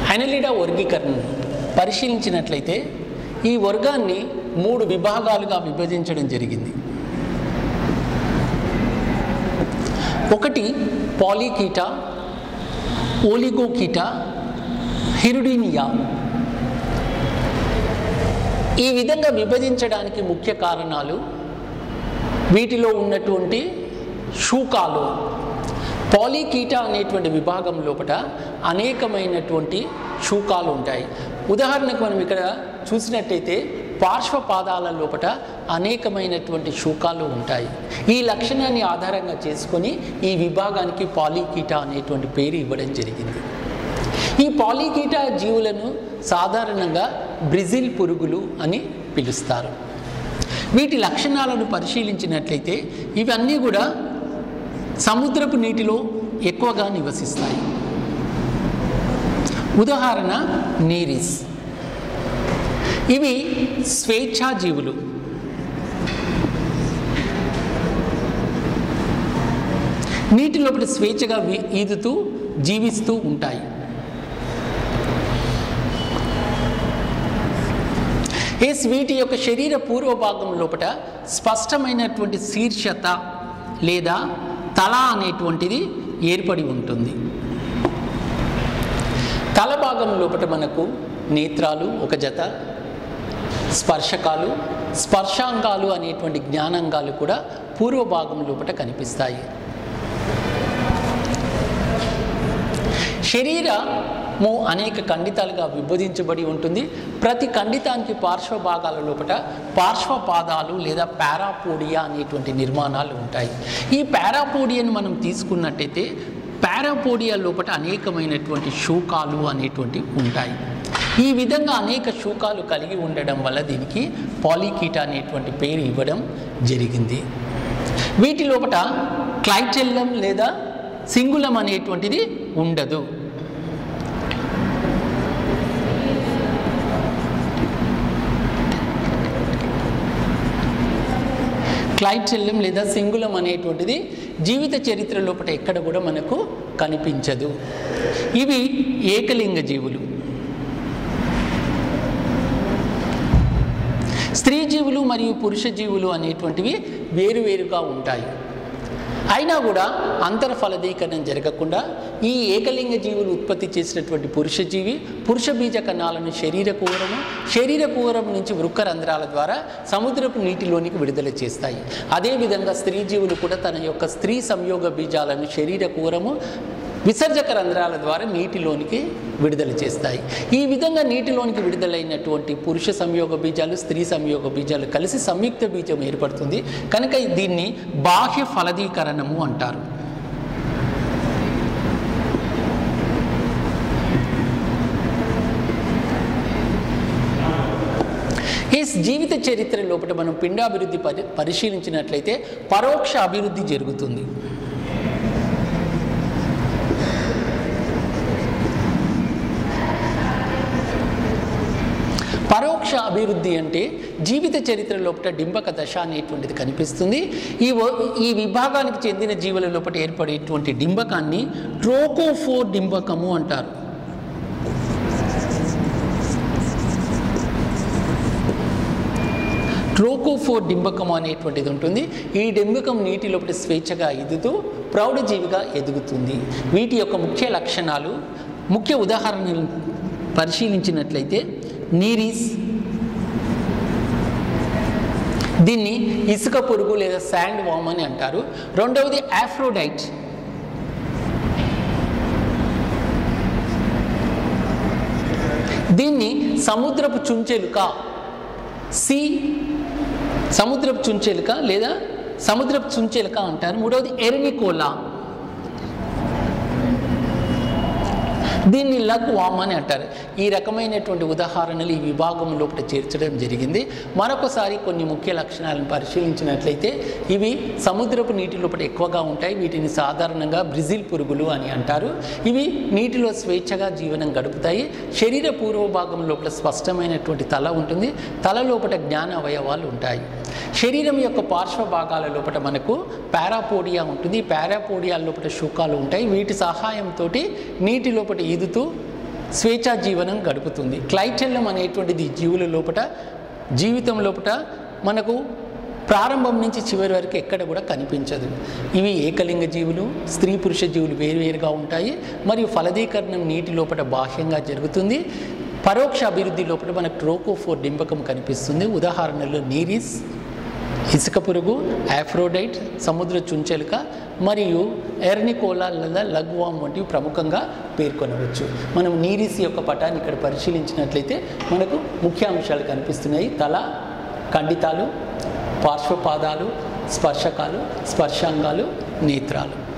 Annelida వర్గీకరణను పరిశీలించినట్లయితే ఈ వర్గాన్ని మూడు విభాగాలుగా విభజించడం జరిగింది ఒకటి పాలికీటా ఓలిగోకీటా హిరుడినియా ఈ విధంగా విభజించడానికి ముఖ్య కారణాలు వీటిలో ఉన్నటువంటి శూకాలు పాలికీటా అనేటువంటి విభాగం లోపల అనేకమైనటువంటి శూకాలు ఉంటాయి ఉదాహరణకు మనం ఇక్కడ చూసినట్టయితే పార్శ్వపాదాల లోపల అనేకమైనటువంటి శూకాలు ఉంటాయి ఈ లక్షణాన్ని ఆధారంగా చేసుకొని ఈ విభాగానికి పాలికీటా అనేటువంటి పేరు ఇవ్వడం జరిగింది ఈ పాలికీటా జీవులను సాధారణంగా బ్రెజిల్ పురుగులు అని పిలుస్తారు వీటి లక్షణాలను పరిశీలించినట్లయితే ఇవన్నీ కూడా సముద్రపు నీటిలో ఎక్కువగా నివసిస్తాయి ఉదాహరణ నీరిస్ ఇవి స్వేచ్ఛాజీవులు నీటి లోపల స్వేచ్ఛగా వి- ఈదుతూ జీవిస్తూ ఉంటాయి ఎస్ వీటి యొక్క శరీర పూర్వ భాగం లోపల స్పష్టమైనటువంటి శీర్షత లేదా తల అనేటువంటిది ఏర్పడి ఉంటుంది తల భాగం లోపల మనకు నేత్రాలు ఒక జత స్పర్శకాలు స్పర్శాంగాలు అనేటువంటి జ్ఞానాంగాలు కూడా పూర్వ భాగం లోపల కనిపిస్తాయి శరీరము అనేక ఖండితాలుగా విభజించబడి ఉంటుంది ప్రతి ఖండితానికి పార్శ్వ భాగాల లోపల పార్శ్వపాదాలు లేదా పారాపోడియా అనేటువంటి నిర్మాణాలు ఉంటాయి ఈ పారాపోడియాను మనం తీసుకున్నట్టయితే పారాపోడియా లోపల అనేకమైనటువంటి శూకాలు అనేటువంటి ఉంటాయి ఈ విధంగా అనేక శూకాలు కలిగి ఉండడం వల్ల దీనికి పాలికీట అనేటువంటి పేరు ఇవ్వడం జరిగింది వీటి లోపల క్లైటెల్లం లేదా సింగులం అనేటువంటిది ఉండదు క్లైటెల్లం లేదా సింగులం అనేటువంటిది జీవిత చరిత్ర లోపల ఎక్కడ కూడా మనకు కనిపించదు ఇవి ఏకలింగ జీవులు స్త్రీ జీవులు మరియు పురుష జీవులు అనేటువంటివి వేరువేరుగా ఉంటాయి అయినా కూడా అంతర ఫలదీకరణం జరగకుండా ఈ ఏకలింగ జీవులు ఉత్పత్తి చేసినటువంటి పురుష జీవి పురుష బీజ కణాలను శరీర కూరము శరీర కూరం నుంచి వృక్క రంధ్రాల ద్వారా సముద్రపు నీటిలోనికి విడుదల చేస్తాయి అదేవిధంగా స్త్రీ జీవులు కూడా తన యొక్క స్త్రీ సంయోగ బీజాలను శరీర కూరము విసర్జక రంధ్రాల ద్వారా నీటిలోనికి విడుదల చేస్తాయి ఈ విధంగా నీటిలోనికి విడుదలైనటువంటి పురుష సంయోగ బీజాలు స్త్రీ సంయోగ బీజాలు కలిసి సంయుక్త బీజం ఏర్పడుతుంది కనుక దీన్ని బాహ్య ఫలదీకరణము అంటారు ఈ జీవిత చరిత్ర లోపల మనం పిండాభివృద్ధి పరి పరిశీలించినట్లయితే పరోక్ష అభివృద్ధి జరుగుతుంది పరోక్ష అభివృద్ధి అంటే జీవిత చరిత్ర లోపల డింబక దశ అనేటువంటిది కనిపిస్తుంది ఈ వ- ఈ విభాగానికి చెందిన జీవుల లోపల ఏర్పడేటువంటి డింబకాన్ని ట్రోకోఫోర్ డింబకము అంటారు ట్రోకోఫోర్ డింబకం అనేటువంటిది ఉంటుంది ఈ డింబకం నీటి లోపల స్వేచ్ఛగా ఎదుగుతూ ప్రౌఢజీవిగా ఎదుగుతుంది వీటి యొక్క ముఖ్య లక్షణాలు ముఖ్య ఉదాహరణలు పరిశీలించినట్లయితే నీరీస్ దీన్ని ఇసుక పురుగు లేదా శాండ్ వామ్ అని అంటారు రెండవది ఆఫ్రోడైట్ దీన్ని సముద్రపు చుంచెలుక సి సముద్రపు చుంచెలుక లేదా సముద్రపు చుంచెలుక అంటారు మూడవది ఎర్నికోలా దీన్ని లగ్ వామ్ అని అంటారు ఈ రకమైనటువంటి ఉదాహరణలు ఈ విభాగం లోపల చేర్చడం జరిగింది మరొకసారి కొన్ని ముఖ్య లక్షణాలను పరిశీలించినట్లయితే ఇవి సముద్రపు నీటి లోపల ఎక్కువగా ఉంటాయి వీటిని సాధారణంగా బ్రిజిల్ పురుగులు అని అంటారు ఇవి నీటిలో స్వేచ్ఛగా జీవనం గడుపుతాయి శరీర పూర్వ భాగం లోపల స్పష్టమైనటువంటి తల ఉంటుంది తల లోపల జ్ఞాన అవయవాలు ఉంటాయి శరీరం యొక్క పార్శ్వ భాగాల లోపల మనకు పారాపోడియా ఉంటుంది ఈ పారాపోడియా లోపల శుకాలు ఉంటాయి వీటి సహాయంతో నీటి లోపల ఈదుతూ స్వేచ్ఛా జీవనం గడుపుతుంది క్లైటెల్లం అనేటువంటిది ఈ జీవుల లోపట జీవితం లోపట మనకు ప్రారంభం నుంచి చివరి వరకు ఎక్కడ కూడా కనిపించదు ఇవి ఏకలింగ జీవులు స్త్రీ పురుష జీవులు వేరువేరుగా ఉంటాయి మరియు ఫలదీకరణం నీటి లోపల బాహ్యంగా జరుగుతుంది పరోక్ష అభివృద్ధి లోపల మనకు ట్రోకోఫోర్ డింపకం కనిపిస్తుంది ఉదాహరణలు నీరిస్ ఇసుక పురుగు ఆఫ్రోడైట్ సముద్ర చుంచెలుక మరియు ఎర్నికోలా లేదా లగ్వామ్ వంటివి ప్రముఖంగా పేర్కొనవచ్చు మనం నీరిస్ యొక్క పటాన్ని ఇక్కడ పరిశీలించినట్లయితే మనకు ముఖ్య అంశాలు కనిపిస్తున్నాయి తల ఖండితాలు పార్శ్వపాదాలు స్పర్శకాలు స్పర్శాంగాలు నేత్రాలు